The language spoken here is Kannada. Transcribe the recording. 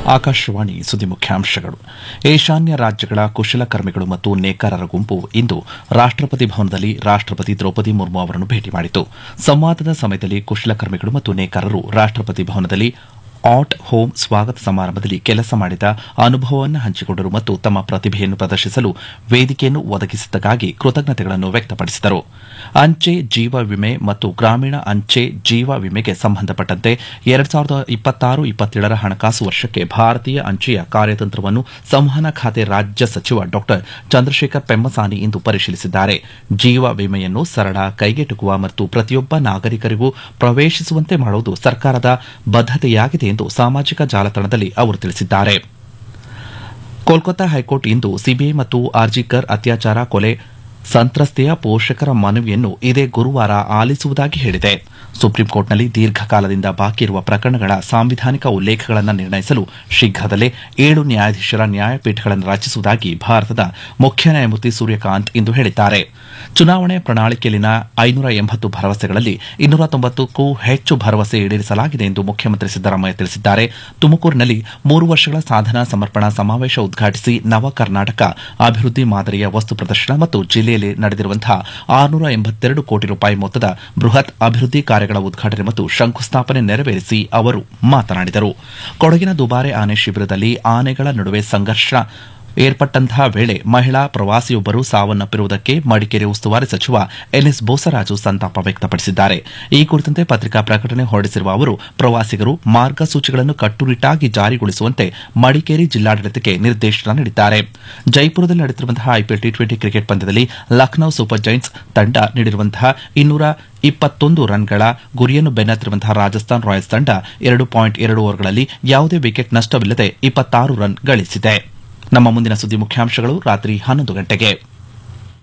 ಆಕಾಶವಾಣಿ ಸುದ್ದಿ ಮುಖ್ಯಾಂಶಗಳು ಈಶಾನ್ಯ ರಾಜ್ಯಗಳ ಕುಶಲಕರ್ಮಿಗಳು ಮತ್ತು ನೇಕಾರರ ಗುಂಪು ಇಂದು ರಾಷ್ಟಪತಿ ಭವನದಲ್ಲಿ ರಾಷ್ಟಪತಿ ದ್ರೌಪದಿ ಮುರ್ಮು ಅವರನ್ನು ಭೇಟಿ ಮಾಡಿತು ಸಂವಾದದ ಸಮಯದಲ್ಲಿ ಕುಶಲಕರ್ಮಿಗಳು ಮತ್ತು ನೇಕಾರರು ರಾಷ್ಟಪತಿ ಭವನದಲ್ಲಿ ಆಟ್ ಹೋಮ್ ಸ್ವಾಗತ ಸಮಾರಂಭದಲ್ಲಿ ಕೆಲಸ ಮಾಡಿದ ಅನುಭವವನ್ನು ಹಂಚಿಕೊಂಡರು ಮತ್ತು ತಮ್ಮ ಪ್ರತಿಭೆಯನ್ನು ಪ್ರದರ್ಶಿಸಲು ವೇದಿಕೆಯನ್ನು ಒದಗಿಸಿದ್ದಕ್ಕಾಗಿ ಕೃತಜ್ಞತೆಗಳನ್ನು ವ್ಯಕ್ತಪಡಿಸಿದರು ಅಂಚೆ ಜೀವ ವಿಮೆ ಮತ್ತು ಗ್ರಾಮೀಣ ಅಂಚೆ ಜೀವ ವಿಮೆಗೆ ಸಂಬಂಧಪಟ್ಟಂತೆ ಎರಡ್ ಸಾವಿರದ ಇಪ್ಪತ್ತಾರು ಇಪ್ಪತ್ತೇಳರ ಹಣಕಾಸು ವರ್ಷಕ್ಕೆ ಭಾರತೀಯ ಅಂಚೆಯ ಕಾರ್ಯತಂತ್ರವನ್ನು ಸಂವಹನ ಖಾತೆ ರಾಜ್ಯ ಸಚಿವ ಡಾ ಚಂದ್ರಶೇಖರ್ ಪೆಮ್ಮಸಾನಿ ಇಂದು ಪರಿಶೀಲಿಸಿದ್ದಾರೆ ಜೀವ ವಿಮೆಯನ್ನು ಸರಳ ಕೈಗೆಟುಕುವ ಮತ್ತು ಪ್ರತಿಯೊಬ್ಬ ನಾಗರಿಕರಿಗೂ ಪ್ರವೇಶಿಸುವಂತೆ ಮಾಡುವುದು ಸರ್ಕಾರದ ಬದ್ದತೆಯಾಗಿದೆ ಎಂದು ಸಾಮಾಜಿಕ ಜಾಲತಾಣದಲ್ಲಿ ಅವರು ತಿಳಿಸಿದ್ದಾರೆ ಕೋಲ್ಕತ್ತಾ ಹೈಕೋರ್ಟ್ ಇಂದು ಸಿಬಿಐ ಮತ್ತು ಆರ್ಜಿಕರ್ ಅತ್ಯಾಚಾರ ಕೊಲೆ ಸಂತ್ರಸ್ತೆಯ ಪೋಷಕರ ಮನವಿಯನ್ನು ಇದೇ ಗುರುವಾರ ಆಲಿಸುವುದಾಗಿ ಹೇಳಿದೆ ಸುಪ್ರೀಂಕೋರ್ಟ್ನಲ್ಲಿ ದೀರ್ಘಕಾಲದಿಂದ ಬಾಕಿ ಇರುವ ಪ್ರಕರಣಗಳ ಸಾಂವಿಧಾನಿಕ ಉಲ್ಲೇಖಗಳನ್ನು ನಿರ್ಣಯಿಸಲು ಶೀಘ್ರದಲ್ಲೇ ಏಳು ನ್ಯಾಯಾಧೀಶರ ನ್ಯಾಯಪೀಠಗಳನ್ನು ರಚಿಸುವುದಾಗಿ ಭಾರತದ ಮುಖ್ಯ ನ್ಯಾಯಮೂರ್ತಿ ಸೂರ್ಯಕಾಂತ್ ಇಂದು ಹೇಳಿದ್ದಾರೆ ಚುನಾವಣೆ ಪ್ರಣಾಳಿಕೆಯಲ್ಲಿನ ಐನೂರ ಎಂಬತ್ತು ಭರವಸೆಗಳಲ್ಲಿ ಇನ್ನೂರ ತೊಂಬತ್ತಕ್ಕೂ ಹೆಚ್ಚು ಭರವಸೆ ಈಡೇರಿಸಲಾಗಿದೆ ಎಂದು ಮುಖ್ಯಮಂತ್ರಿ ಸಿದ್ದರಾಮಯ್ಯ ತಿಳಿಸಿದ್ದಾರೆ ತುಮಕೂರಿನಲ್ಲಿ ಮೂರು ವರ್ಷಗಳ ಸಾಧನಾ ಸಮರ್ಪಣಾ ಸಮಾವೇಶ ಉದ್ಘಾಟಿಸಿ ನವ ಕರ್ನಾಟಕ ಅಭಿವೃದ್ಧಿ ಮಾದರಿಯ ವಸ್ತು ಪ್ರದರ್ಶನ ಮತ್ತು ಜಿಲ್ಲೆಯಲ್ಲಿ ನಡೆದಿರುವಂತಹ ಆರುನೂರ ಎಂಬತ್ತೆರಡು ಕೋಟಿ ರೂಪಾಯಿ ಮೊತ್ತದ ಬೃಹತ್ ಅಭಿವೃದ್ಧಿ ಕಾರ್ಯಗಳ ಉದ್ಘಾಟನೆ ಮತ್ತು ಶಂಕುಸ್ಥಾಪನೆ ನೆರವೇರಿಸಿ ಅವರು ಮಾತನಾಡಿದರು ಕೊಡಗಿನ ದುಬಾರೆ ಆನೆ ಶಿಬಿರದಲ್ಲಿ ಆನೆಗಳ ನಡುವೆ ಸಂಘರ್ಷ ಏರ್ಪಟ್ಟಂತಹ ವೇಳೆ ಮಹಿಳಾ ಪ್ರವಾಸಿಯೊಬ್ಬರು ಸಾವನ್ನಪ್ಪಿರುವುದಕ್ಕೆ ಮಡಿಕೇರಿ ಉಸ್ತುವಾರಿ ಸಚಿವ ಎನ್ಎಸ್ ಬೋಸರಾಜು ಸಂತಾಪ ವ್ಯಕ್ತಪಡಿಸಿದ್ದಾರೆ ಈ ಕುರಿತಂತೆ ಪತ್ರಿಕಾ ಪ್ರಕಟಣೆ ಹೊರಡಿಸಿರುವ ಅವರು ಪ್ರವಾಸಿಗರು ಮಾರ್ಗಸೂಚಿಗಳನ್ನು ಕಟ್ಟುನಿಟ್ಟಾಗಿ ಜಾರಿಗೊಳಿಸುವಂತೆ ಮಡಿಕೇರಿ ಜಿಲ್ಲಾಡಳಿತಕ್ಕೆ ನಿರ್ದೇಶನ ನೀಡಿದ್ದಾರೆ ಜೈಪುರದಲ್ಲಿ ನಡೆಯುತ್ತಿರುವಂತಹ ಐಪಿಎಲ್ ಟಿ ಟ್ವೆಂಟಿ ಕ್ರಿಕೆಟ್ ಪಂದ್ಯದಲ್ಲಿ ಲಖನೌ ಸೂಪರ್ ಜೈಂಟ್ಸ್ ತಂಡ ನೀಡಿರುವಂತಹ ಇನ್ನೂರ ಇಪ್ಪತ್ತೊಂದು ರನ್ಗಳ ಗುರಿಯನ್ನು ಬೆನ್ನತ್ತಿರುವಂತಹ ರಾಜಸ್ಥಾನ್ ರಾಯಲ್ಸ್ ತಂಡ ಎರಡು ಪಾಯಿಂಟ್ ಎರಡು ಓವರ್ಗಳಲ್ಲಿ ಯಾವುದೇ ವಿಕೆಟ್ ನಷ್ಟವಿಲ್ಲದೆ ಇಪ್ಪತ್ತಾರು ರನ್ ಗಳಿಸಿದೆ ನಮ್ಮ ಮುಂದಿನ ಸುದ್ದಿ ಮುಖ್ಯಾಂಶಗಳು ರಾತ್ರಿ ಹನ್ನೊಂದು ಗಂಟೆಗೆ